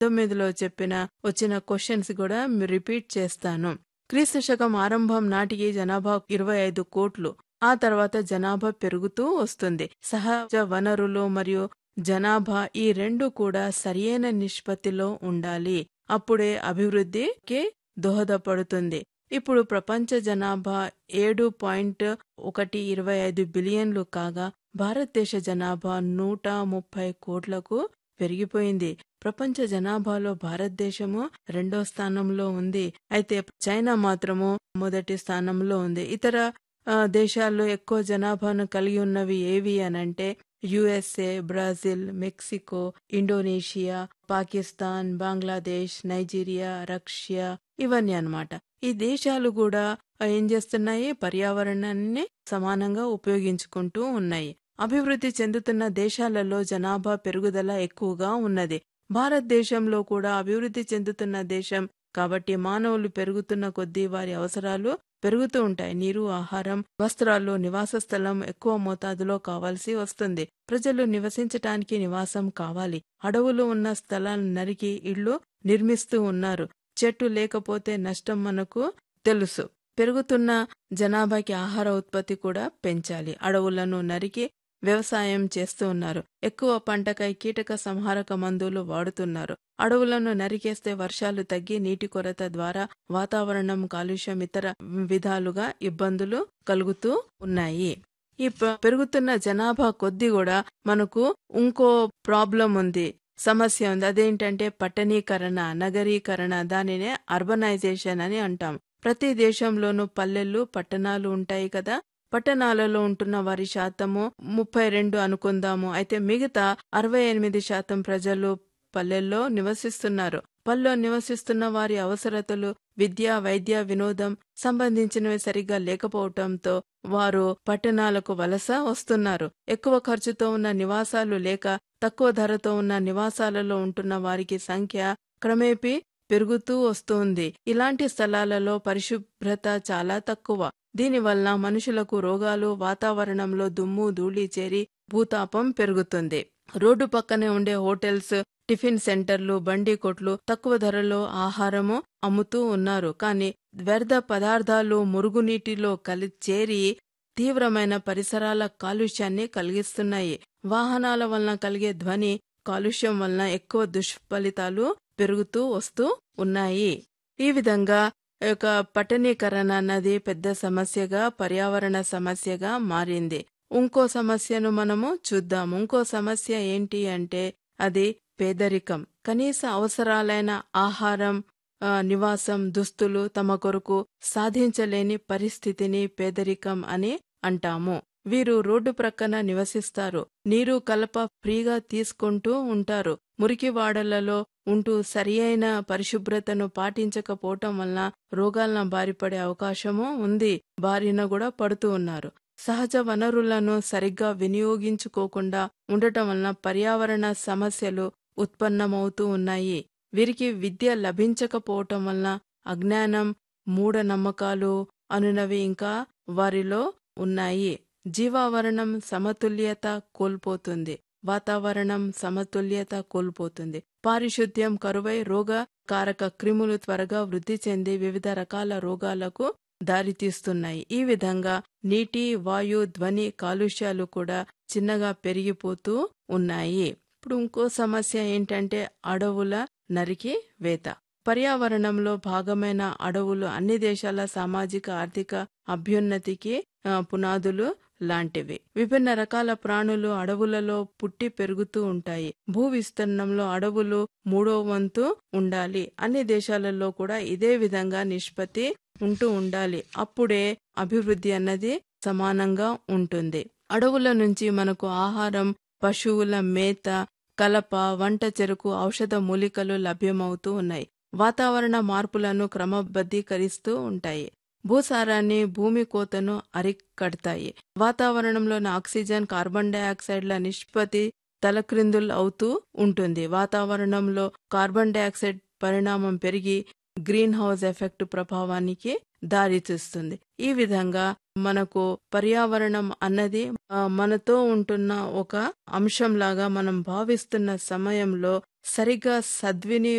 తొమ్మిదిలో చెప్పిన వచ్చిన క్వశ్చన్స్ కూడా రిపీట్ చేస్తాను క్రీస్తు శకం ఆరంభం నాటికి జనాభా ఇరవై ఐదు కోట్లు ఆ తర్వాత జనాభా పెరుగుతూ వస్తుంది సహజ వనరులు మరియు జనాభా ఈ రెండు కూడా సరియైన నిష్పత్తిలో ఉండాలి అప్పుడే అభివృద్ధికి దోహదపడుతుంది ఇప్పుడు ప్రపంచ జనాభా ఏడు పాయింట్ ఒకటి ఇరవై ఐదు బిలియన్లు కాగా భారతదేశ జనాభా నూట ముప్పై కోట్లకు పెరిగిపోయింది ప్రపంచ జనాభాలో భారతదేశము రెండో స్థానంలో ఉంది అయితే చైనా మాత్రము మొదటి స్థానంలో ఉంది ఇతర దేశాల్లో ఎక్కువ జనాభాను కలిగి ఉన్నవి ఏవి అనంటే USA Brazil Mexico Indonesia Pakistan Bangladesh Nigeria Russia ఇవన్నీ అన్నమాట ఈ దేశాలు కూడా ఏం చేస్తున్నాయి పర్యావరణాన్ని సమానంగా ఉపయోగించుకుంటూ ఉన్నాయి అభివృద్ధి చెందుతున్న దేశాలలో జనాభా పెరుగుదల ఎక్కువగా ఉన్నది భారతదేశంలో కూడా అభివృద్ధి చెందుతున్న దేశం కాబట్టి మానవులు పెరుగుతున్న కొద్దీ వారి అవసరాలు పెరుగుతూ ఉంటాయి నీరు ఆహారం వస్త్రాలు నివాస స్థలం ఎక్కువ మోతాదులో కావాల్సి వస్తుంది ప్రజలు నివసించటానికి నివాసం కావాలి అడవులు ఉన్న స్థలాలను నరికి ఇళ్లు నిర్మిస్తూ ఉన్నారు చెట్టు లేకపోతే నష్టం మనకు తెలుసు పెరుగుతున్న జనాభాకి ఆహార ఉత్పత్తి కూడా పెంచాలి అడవులను నరికి వ్యవసాయం చేస్తూ ఉన్నారు ఎక్కువ పంటకై కీటక సంహారక మందులు వాడుతున్నారు అడవులను నరికేస్తే వర్షాలు తగ్గి నీటి కొరత ద్వారా వాతావరణం కాలుష్యం ఇతర విధాలుగా ఇబ్బందులు కలుగుతూ ఉన్నాయి ఈ పెరుగుతున్న జనాభా కొద్ది కూడా మనకు ఇంకో ప్రాబ్లం ఉంది సమస్య ఉంది అదేంటంటే పట్టణీకరణ నగరీకరణ దానినే అర్బనైజేషన్ అని అంటాం ప్రతి దేశంలోనూ పల్లెలు పట్టణాలు ఉంటాయి కదా పట్టణాలలో ఉంటున్న వారి శాతము ముప్పై రెండు అనుకుందాము అయితే మిగతా అరవై ఎనిమిది శాతం ప్రజలు పల్లెల్లో నివసిస్తున్నారు పల్లెలో నివసిస్తున్న వారి అవసరతలు విద్య వైద్య వినోదం సంబంధించినవి సరిగ్గా లేకపోవటంతో వారు పట్టణాలకు వలస వస్తున్నారు ఎక్కువ ఖర్చుతో ఉన్న నివాసాలు లేక తక్కువ ధరతో ఉన్న నివాసాలలో ఉంటున్న వారికి సంఖ్య క్రమేపీ పెరుగుతూ వస్తుంది ఇలాంటి స్థలాలలో పరిశుభ్రత చాలా తక్కువ దీనివల్ల మనుషులకు రోగాలు వాతావరణంలో దుమ్ము ధూళి చేరి భూతాపం పెరుగుతుంది రోడ్డు పక్కనే ఉండే హోటల్స్ టిఫిన్ సెంటర్లు బండి కొట్లు తక్కువ ధరలో ఆహారము అమ్ముతూ ఉన్నారు కానీ వ్యర్థ పదార్థాలు మురుగునీటిలో కలి చేరి తీవ్రమైన పరిసరాల కాలుష్యాన్ని కలిగిస్తున్నాయి వాహనాల వలన కలిగే ధ్వని కాలుష్యం వలన ఎక్కువ దుష్ఫలితాలు పెరుగుతూ వస్తూ ఉన్నాయి ఈ విధంగా యొక్క పట్టణీకరణ అన్నది పెద్ద సమస్యగా పర్యావరణ సమస్యగా మారింది ఇంకో సమస్యను మనము చూద్దాం ఇంకో సమస్య ఏంటి అంటే అది పేదరికం కనీస అవసరాలైన ఆహారం నివాసం దుస్తులు తమ కొరకు సాధించలేని పరిస్థితిని పేదరికం అని అంటాము వీరు రోడ్డు ప్రక్కన నివసిస్తారు నీరు కలప ఫ్రీగా తీసుకుంటూ ఉంటారు మురికివాడలలో ఉంటూ సరియైన పరిశుభ్రతను పాటించకపోవటం వలన రోగాలను బారిపడే అవకాశము ఉంది బారిన కూడా పడుతూ ఉన్నారు సహజ వనరులను సరిగ్గా వినియోగించుకోకుండా ఉండటం వలన పర్యావరణ సమస్యలు ఉత్పన్నమవుతూ ఉన్నాయి వీరికి విద్య లభించకపోవటం వలన అజ్ఞానం మూఢనమ్మకాలు అనునవి ఇంకా వారిలో ఉన్నాయి జీవావరణం సమతుల్యత కోల్పోతుంది వాతావరణం సమతుల్యత కోల్పోతుంది పారిశుద్ధ్యం కరువై రోగ కారక క్రిములు త్వరగా వృద్ధి చెంది వివిధ రకాల రోగాలకు దారితీస్తున్నాయి ఈ విధంగా నీటి వాయు ధ్వని కాలుష్యాలు కూడా చిన్నగా పెరిగిపోతూ ఉన్నాయి ఇప్పుడు ఇంకో సమస్య ఏంటంటే అడవుల నరికి వేత పర్యావరణంలో భాగమైన అడవులు అన్ని దేశాల సామాజిక ఆర్థిక అభ్యున్నతికి పునాదులు లాంటివి విభిన్న రకాల ప్రాణులు అడవులలో పుట్టి పెరుగుతూ ఉంటాయి భూ విస్తీర్ణంలో అడవులు మూడో వంతు ఉండాలి అన్ని దేశాలలో కూడా ఇదే విధంగా నిష్పత్తి ఉంటూ ఉండాలి అప్పుడే అభివృద్ధి అన్నది సమానంగా ఉంటుంది అడవుల నుంచి మనకు ఆహారం పశువుల మేత కలప వంట చెరుకు ఔషధ మూలికలు లభ్యమవుతూ ఉన్నాయి వాతావరణ మార్పులను క్రమబద్ధీకరిస్తూ ఉంటాయి భూసారాన్ని భూమి కోతను అరికడతాయి వాతావరణంలోని ఆక్సిజన్ కార్బన్ డయాక్సైడ్ల నిష్పత్తి తలక్రిందులు అవుతూ ఉంటుంది వాతావరణంలో కార్బన్ డయాక్సైడ్ పరిణామం పెరిగి గ్రీన్ హౌస్ ఎఫెక్ట్ ప్రభావానికి దారితీస్తుంది ఈ విధంగా మనకు పర్యావరణం అన్నది మనతో ఉంటున్న ఒక అంశంలాగా మనం భావిస్తున్న సమయంలో సరిగ్గా సద్విని